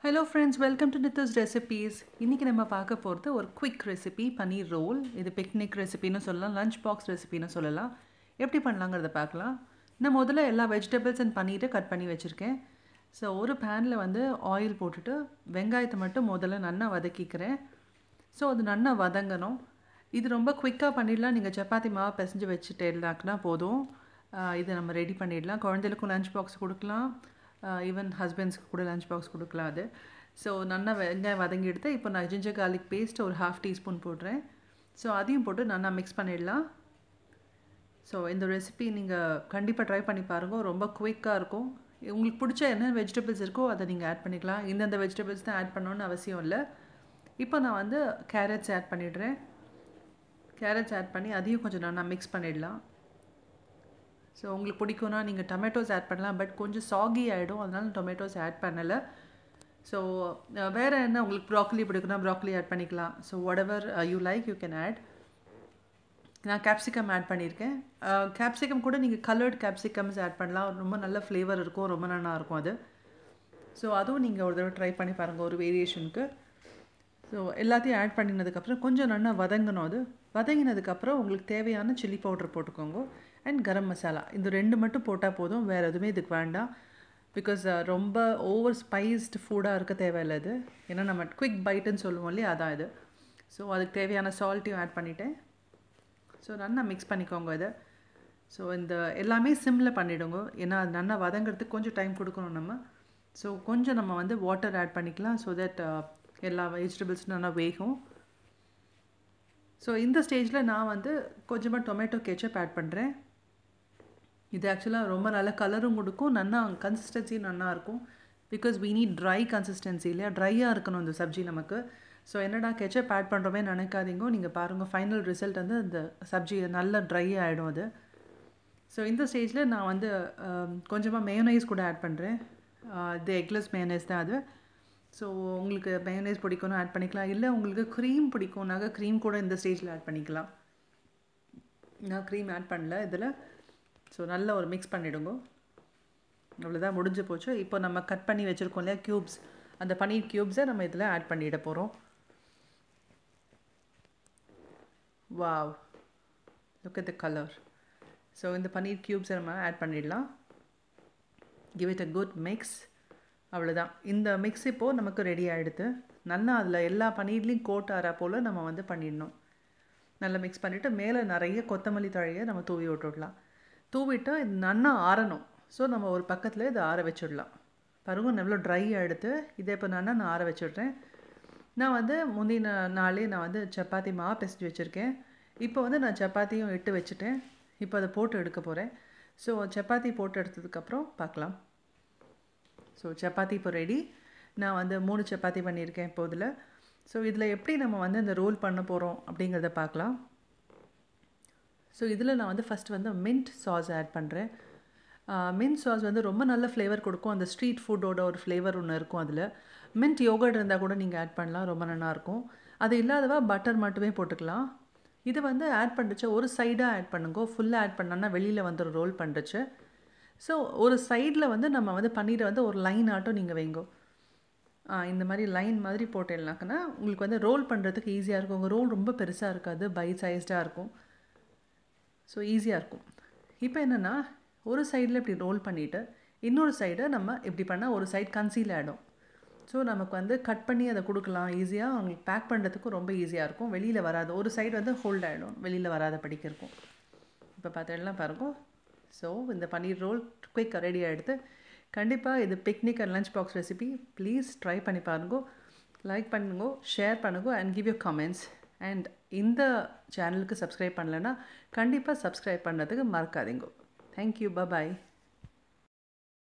hello friends welcome to Nitha's recipes இன்றைக்கி நம்ம பார்க்க போகிறது ஒரு குவிக் ரெசிபி பன்னீர் ரோல் இது பிக்னிக் ரெசிபின்னு சொல்லலாம் லஞ்ச் பாக்ஸ் ரெசிபின்னு சொல்லலாம் எப்படி பண்ணலாங்கிறத பார்க்கலாம் நான் முதல்ல எல்லா வெஜிடபிள்ஸ் அண்ட் பன்னீரை கட் பண்ணி வச்சுருக்கேன் ஸோ ஒரு பேனில் வந்து ஆயில் போட்டுட்டு வெங்காயத்தை மட்டும் முதல்ல நல்லா வதக்கிக்கிறேன் ஸோ அது நல்லா வதங்கணும் இது ரொம்ப குயிக்காக பண்ணிடலாம் நீங்கள் சப்பாத்தி மாவு பிசைஞ்சு வச்சுட்டேலாக்குனா போதும் ஆஹ் இதை நம்ம ரெடி பண்ணிடலாம் குழந்தைகளுக்கும் லஞ்ச் பாக்ஸ் கொடுக்கலாம் ஈவன் ஹஸ்பண்ட்ஸ்க்கு கூட லஞ்ச் பாக்ஸ் கொடுக்கலாம் அது ஸோ நல்லா வெங்காயம் வதங்கி எடுத்து இப்போ நான் ஜிஞ்சர் garlic பேஸ்ட் ஒரு ஹாஃப் டீஸ்பூன் போடுறேன் ஸோ அதையும் போட்டு நல்லா மிக்ஸ் பண்ணிடலாம் ஸோ இந்த ரெசிபி நீங்கள் கண்டிப்பாக ட்ரை பண்ணி பாருங்கள் ரொம்ப குயிக்காக இருக்கும் உங்களுக்கு பிடிச்ச என்ன வெஜிடபிள்ஸ் இருக்கோ அதை நீங்கள் ஆட் பண்ணிக்கலாம் இந்தந்த வெஜிடபிள்ஸ் தான் ஆட் பண்ணணும்னு அவசியம் இல்லை இப்போ நான் வந்து கேரட்ஸ் ஆட் பண்ணிடுறேன் கேரட்ஸ் ஆட் பண்ணி அதையும் கொஞ்சம் நல்லா மிக்ஸ் பண்ணிடலாம் ஸோ உங்களுக்கு பிடிக்கும்னா நீங்கள் டொமேட்டோஸ் ஆட் பண்ணலாம் பட் கொஞ்சம் சாகி ஆகிடும் அதனால டொமேட்டோஸ் ஆட் பண்ணலை ஸோ வேறு என்ன உங்களுக்கு ப்ராக்லி பிடிக்குன்னா ப்ராக்லி ஆட் பண்ணிக்கலாம் so whatever you like you can add நான் கேப்சிகம் ஆட் பண்ணியிருக்கேன் கேப்சிகம் கூட நீங்கள் கலர்ட் கேப்சிகம்ஸ் ஆட் பண்ணலாம் ரொம்ப நல்ல ஃப்ளேவர் இருக்கும் ரொம்ப நல்லா இருக்கும் அது ஸோ அதுவும் நீங்கள் ஒரு தடவை ட்ரை பண்ணி பாருங்கள் ஒரு வேரியேஷனுக்கு ஸோ எல்லாத்தையும் ஆட் பண்ணினதுக்கப்புறம் கொஞ்சம் நல்லா வதங்கணும் அது வதங்கினதுக்கப்புறம் உங்களுக்கு தேவையான சில்லி பவுடர் போட்டுக்கோங்க அண்ட் கரம் மசாலா இந்த ரெண்டு மட்டும் போட்டால் போதும் வேறு எதுவுமே இதுக்கு வேண்டாம் பிகாஸ் ரொம்ப ஓவர் ஸ்பைஸ்டு ஃபுட்டாக இருக்க தேவையில்லை இது ஏன்னா நம்ம குவிக் பைட்டுன்னு சொல்லுவோம் இல்லையா அதான் இது ஸோ அதுக்கு தேவையான சால்ட்டையும் ஆட் பண்ணிட்டேன் ஸோ நல்லா மிக்ஸ் பண்ணிக்கோங்க இதை ஸோ இந்த எல்லாமே சிம்மில் பண்ணிவிடுங்க ஏன்னா அது நல்லா வதங்கிறதுக்கு கொஞ்சம் டைம் கொடுக்கணும் நம்ம ஸோ கொஞ்சம் நம்ம வந்து வாட்டர் ஆட் பண்ணிக்கலாம் ஸோ தட் எல்லா வெஜிடபிள்ஸும் நல்லா வேகும் ஸோ இந்த ஸ்டேஜில் நான் வந்து கொஞ்சமாக டொமேட்டோ கெச்சப் ஆட் பண்ணுறேன் இது ஆக்சுவலாக ரொம்ப நல்ல கலரும் கொடுக்கும் நல்லா கன்சிஸ்டன்சியும் நல்லா இருக்கும் because we need dry consistency இல்லையா ட்ரையாக இருக்கணும் இந்த சப்ஜி நமக்கு ஸோ என்னடா கெச்சப் ஆட் பண்ணுறோமே நினைக்காதீங்க நீங்கள் பாருங்கள் ஃபைனல் ரிசல்ட் வந்து அந்த சப்ஜி நல்ல ட்ரை ஆகிடும் அது ஸோ இந்த ஸ்டேஜில் நான் வந்து கொஞ்சமாக மேயோனைஸ் கூட ஆட் பண்ணுறேன் இது எக்லெஸ் மேயோனைஸ் தான் அது ஸோ உங்களுக்கு மேயோனைஸ் பிடிக்கும்னு ஆட் பண்ணிக்கலாம் இல்லை உங்களுக்கு க்ரீம் பிடிக்கும்னாக்க க்ரீம் கூட இந்த ஸ்டேஜில் ஆட் பண்ணிக்கலாம் நான் க்ரீம் ஆட் பண்ணல இதில் ஸோ நல்லா ஒரு மிக்ஸ் பண்ணிவிடுங்க அவ்வளோதான் முடிஞ்சு போச்சு இப்போ நம்ம கட் பண்ணி வச்சுருக்கோம் இல்லையா க்யூப்ஸ் அந்த பன்னீர் க்யூப்ஸை நம்ம இதில் ஆட் பண்ணிட போகிறோம் wow look at the colour so இந்த பன்னீர் க்யூப்ஸை நம்ம ஆட் பண்ணிடலாம் give it a good mix அவ்வளோதான் இந்த மிக்ஸ் இப்போது நமக்கு ரெடி ஆகிடுது நல்லா அதில் எல்லா பன்னீர்லேயும் கோட் ஆறா போல் நம்ம வந்து பண்ணிடணும் நல்லா மிக்ஸ் பண்ணிவிட்டு மேலே நிறைய கொத்தமல்லி தழையை நம்ம தூவி விட்டுடலாம் தூவிட்டு இது நல்லா ஆறணும் ஸோ நம்ம ஒரு பக்கத்தில் இதை ஆற வச்சிடலாம் பாருங்க எவ்வளோ ட்ரை எடுத்து இதை இப்போ நான் நான் ஆற வச்சிடுறேன் நான் வந்து முந்தின நாளே நான் வந்து சப்பாத்தி மாவு பிசைஞ்சு வச்சுருக்கேன் இப்போ வந்து நான் சப்பாத்தியும் இட்டு வச்சுட்டேன் இப்போ அதை போட்டு எடுக்க போகிறேன் ஸோ சப்பாத்தி போட்டு எடுத்ததுக்கப்புறம் பார்க்கலாம் ஸோ சப்பாத்தி இப்போ ரெடி நான் வந்து மூணு சப்பாத்தி பண்ணியிருக்கேன் இப்போ இதில் ஸோ இதில் எப்படி நம்ம வந்து இந்த ரோல் பண்ண போகிறோம் அப்படிங்கிறத பார்க்கலாம் ஸோ இதில் நான் வந்து ஃபஸ்ட் வந்து மின்ட் சாஸ் ஆட் பண்ணுறேன் மின்ட் சாஸ் வந்து ரொம்ப நல்ல ஃப்ளேவர் கொடுக்கும் அந்த ஸ்ட்ரீட் ஃபுட்டோட ஒரு ஃப்ளேவர் ஒன்று இருக்கும் அதில் மின்ட் யோகர்ட் இருந்தால் கூட நீங்கள் ஆட் பண்ணலாம் ரொம்ப நல்லாயிருக்கும் அது இல்லாதவா பட்டர் மட்டுமே போட்டுக்கலாம் இது வந்து ஆட் பண்ணுறச்சு ஒரு சைடாக ஆட் பண்ணுங்க ஃபுல்லாக ஆட் பண்ணோன்னா வெளியில் வந்து ரோல் பண்ணுறச்சு ஸோ ஒரு சைடில் வந்து நம்ம வந்து பன்னீரை வந்து ஒரு லைன் ஆட்டம் நீங்கள் வைங்கோ இந்த மாதிரி லைன் மாதிரி போட்டேன்னாக்கன்னா உங்களுக்கு வந்து ரோல் பண்ணுறதுக்கு ஈஸியாக இருக்கும் உங்கள் ரோல் ரொம்ப பெருசாக இருக்காது பை சைஸ்டாக இருக்கும் ஸோ ஈஸியாக இருக்கும் இப்போ என்னென்னா ஒரு சைடில் இப்படி ரோல் பண்ணிவிட்டு இன்னொரு சைடை நம்ம இப்படி பண்ணால் ஒரு சைடு கன்சீல் ஆகிடும் ஸோ நமக்கு வந்து கட் பண்ணி அதை கொடுக்கலாம் ஈஸியாக அவங்களுக்கு பேக் பண்ணுறதுக்கும் ரொம்ப ஈஸியாக இருக்கும் வெளியில் வராது ஒரு சைடு வந்து ஹோல்ட் ஆகிடும் வெளியில் வராத படிக்க இருக்கும் இப்போ பார்த்தீங்கன்னா பாருங்க ஸோ இந்த பன்னீர் ரோல் குயிக் ரெடி ஆகிடுது கண்டிப்பாக இது picnic and lunch box recipe please try பண்ணி பாருங்க லைக் பண்ணுங்க ஷேர் பண்ணுங்க and give you comments and இந்த சேனலுக்கு சப்ஸ்கிரைப் பண்ணலைன்னா கண்டிப்பாக சப்ஸ்கிரைப் பண்ணுறதுக்கு மறக்காதீங்க தேங்க்யூ பாய்